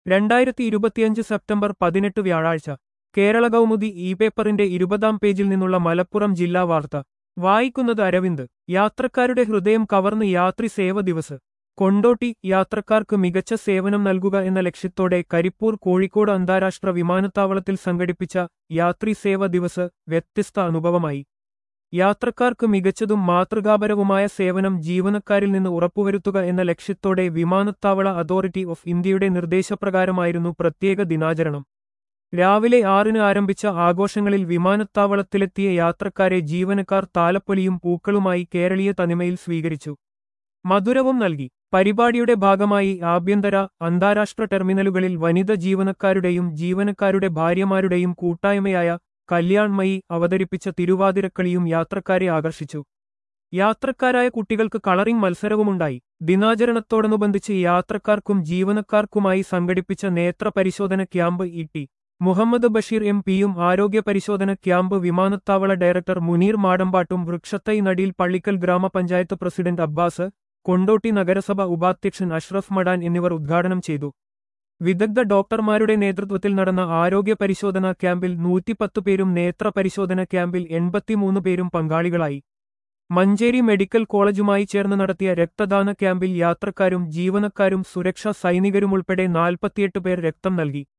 രണ്ടായിരത്തി ഇരുപത്തിയഞ്ച് സെപ്റ്റംബർ പതിനെട്ട് വ്യാഴാഴ്ച കേരള കൗമുദി ഇ പേപ്പറിന്റെ ഇരുപതാം പേജിൽ നിന്നുള്ള മലപ്പുറം ജില്ലാ വാർത്ത വായിക്കുന്നത് അരവിന്ദ് യാത്രക്കാരുടെ ഹൃദയം കവർന്ന് യാത്രി സേവ ദിവസ് കൊണ്ടോട്ടി യാത്രക്കാർക്ക് മികച്ച സേവനം നൽകുക എന്ന ലക്ഷ്യത്തോടെ കരിപ്പൂർ കോഴിക്കോട് അന്താരാഷ്ട്ര വിമാനത്താവളത്തിൽ സംഘടിപ്പിച്ച യാത്രി സേവ ദിവസ് വ്യത്യസ്ത അനുഭവമായി യാത്രക്കാർക്ക് മികച്ചതും മാതൃകാപരവുമായ സേവനം ജീവനക്കാരിൽ നിന്ന് ഉറപ്പുവരുത്തുക എന്ന ലക്ഷ്യത്തോടെ വിമാനത്താവള അതോറിറ്റി ഓഫ് ഇന്ത്യയുടെ നിർദ്ദേശപ്രകാരമായിരുന്നു പ്രത്യേക ദിനാചരണം രാവിലെ ആറിന് ആരംഭിച്ച ആഘോഷങ്ങളിൽ വിമാനത്താവളത്തിലെത്തിയ യാത്രക്കാരെ ജീവനക്കാർ താലപ്പൊലിയും പൂക്കളുമായി കേരളീയ തനിമയിൽ സ്വീകരിച്ചു മധുരവും നൽകി പരിപാടിയുടെ ഭാഗമായി ആഭ്യന്തര അന്താരാഷ്ട്ര ടെർമിനലുകളിൽ വനിത ജീവനക്കാരുടെയും ജീവനക്കാരുടെ ഭാര്യമാരുടെയും കൂട്ടായ്മയായ കല്യാൺമയി അവതരിപ്പിച്ച തിരുവാതിരക്കളിയും യാത്രക്കാരെ ആകർഷിച്ചു യാത്രക്കാരായ കുട്ടികൾക്ക് കളറിംഗ് മത്സരവുമുണ്ടായി ദിനാചരണത്തോടനുബന്ധിച്ച് യാത്രക്കാർക്കും ജീവനക്കാർക്കുമായി സംഘടിപ്പിച്ച നേത്ര പരിശോധന camp E T Muhammad Basheer M പിയും ആരോഗ്യ പരിശോധന ക്യാമ്പ് വിമാനത്താവള ഡയറക്ടർ മുനീർ മാടമ്പാട്ടും വൃക്ഷത്തൈ നടിയിൽ പള്ളിക്കൽ ഗ്രാമപഞ്ചായത്ത് പ്രസിഡന്റ് അബ്ബാസ് കൊണ്ടോട്ടി നഗരസഭ ഉപാധ്യക്ഷൻ അഷ്റഫ് മടാൻ എന്നിവർ ഉദ്ഘാടനം ചെയ്തു വിദഗ്ധ ഡോക്ടർമാരുടെ നേതൃത്വത്തിൽ നടന്ന ആരോഗ്യ പരിശോധനാ ക്യാമ്പിൽ നൂറ്റിപ്പത്ത് പേരും നേത്ര പരിശോധന ക്യാമ്പിൽ എൺപത്തിമൂന്ന് പേരും പങ്കാളികളായി മഞ്ചേരി മെഡിക്കൽ കോളേജുമായി ചേർന്ന് നടത്തിയ രക്തദാന ക്യാമ്പിൽ യാത്രക്കാരും ജീവനക്കാരും സുരക്ഷാ സൈനികരുമുൾപ്പെടെ നാൽപ്പത്തിയെട്ട് പേർ രക്തം നൽകി